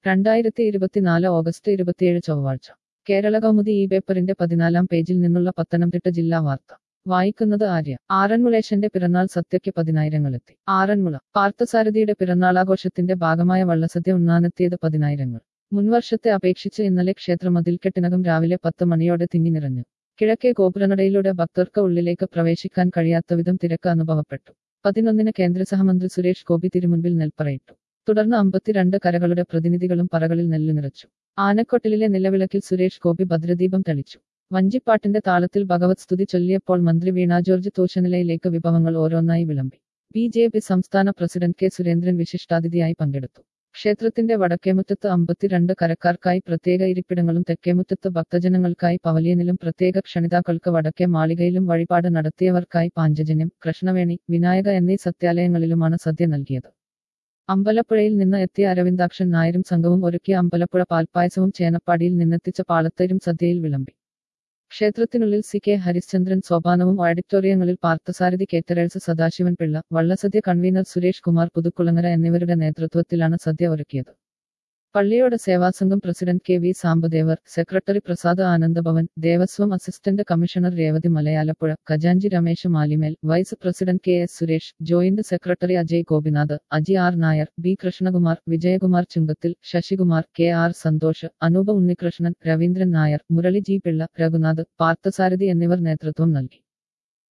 രണ്ടായിരത്തി ഇരുപത്തിനാല് ഓഗസ്റ്റ് ഇരുപത്തിയേഴ് ചൊവ്വാഴ്ച കേരള കൗമുദി ഈ പേപ്പറിന്റെ പതിനാലാം പേജിൽ നിന്നുള്ള പത്തനംതിട്ട ജില്ലാ വാർത്ത വായിക്കുന്നത് ആര്യ ആറന്മുളേശന്റെ പിറന്നാൾ സത്യയ്ക്ക് പതിനായിരങ്ങളെത്തി ആറന്മുള പാർത്ഥസാരഥിയുടെ പിറന്നാളാഘോഷത്തിന്റെ ഭാഗമായ വള്ളസദ്യ ഉണ്ണാനെത്തിയത് പതിനായിരങ്ങൾ മുൻവർഷത്തെ അപേക്ഷിച്ച് ഇന്നലെ ക്ഷേത്ര മതിൽക്കെട്ടിനകം രാവിലെ പത്ത് മണിയോടെ തിങ്ങി നിറഞ്ഞു കിഴക്കേ ഗോപുരനടയിലൂടെ ഭക്തർക്ക് ഉള്ളിലേക്ക് പ്രവേശിക്കാൻ കഴിയാത്ത വിധം തിരക്ക് അനുഭവപ്പെട്ടു പതിനൊന്നിന് കേന്ദ്ര സഹമന്ത്രി സുരേഷ് ഗോപി തിരുമുൻപിൽ നെൽപ്പറയിട്ടു തുടർന്ന് അമ്പത്തിരണ്ട് കരകളുടെ പ്രതിനിധികളും പറകളിൽ നെല്ലു നിറച്ചു ആനക്കൊട്ടിലിലെ നിലവിളക്കിൽ സുരേഷ് ഗോപി ഭദ്രദീപം തെളിച്ചു വഞ്ചിപ്പാട്ടിന്റെ താളത്തിൽ ഭഗവത് സ്തുതി ചൊല്ലിയപ്പോൾ മന്ത്രി വീണ ജോർജ് തൂശനിലയിലേക്ക് വിഭവങ്ങൾ ഓരോന്നായി വിളമ്പി ബി ജെ പി സംസ്ഥാന പ്രസിഡന്റ് കെ സുരേന്ദ്രൻ വിശിഷ്ടാതിഥിയായി പങ്കെടുത്തു ക്ഷേത്രത്തിന്റെ വടക്കേമുറ്റത്ത് അമ്പത്തിരണ്ട് കരക്കാർക്കായി പ്രത്യേക ഇരിപ്പിടങ്ങളും തെക്കേമുറ്റത്ത് ഭക്തജനങ്ങൾക്കായി പവലിയനിലും പ്രത്യേക ക്ഷണിതാക്കൾക്ക് വടക്കേ മാളികയിലും വഴിപാട് നടത്തിയവർക്കായി പാഞ്ചജന്യം കൃഷ്ണവേണി വിനായക എന്നീ സത്യാലയങ്ങളിലുമാണ് സദ്യ നൽകിയത് അമ്പലപ്പുഴയിൽ നിന്ന് എത്തിയ അരവിന്ദാക്ഷൻ നായരും സംഘവും ഒരുക്കിയ അമ്പലപ്പുഴ പാൽപ്പായസവും ചേനപ്പാടിയിൽ നിന്നെത്തിച്ച പാളത്തരും സദ്യയിൽ വിളമ്പി ക്ഷേത്രത്തിനുള്ളിൽ സി കെ ഹരിശ്ചന്ദ്രൻ സോപാനവും ഓഡിറ്റോറിയങ്ങളിൽ പാർത്ഥസാരഥി കേത്തരേഴ്സ് സദാശിവൻ പിള്ള വള്ളസദ്യ കൺവീനർ സുരേഷ് കുമാർ പുതുക്കുളങ്ങര എന്നിവരുടെ നേതൃത്വത്തിലാണ് സദ്യ ഒരുക്കിയത് Palliyoda Sevasangham president K V Sambadevar secretary Prasad Anandabhavan Devaswom assistant commissioner Revathi Malayalapuzha ഖജാഞ്ചി Ramesh Malimel vice president K S Suresh joint secretary Ajay Gopinath Aji R Nair B Krishnakumar Vijayakumar Chunkathil Sasikumar K R Santhosh Anoopa Unnikrishnan Raveendran Nair Murali G Pillai Reghunath Parthasarathy എന്നിവർ നേതൃത്വം നൽകി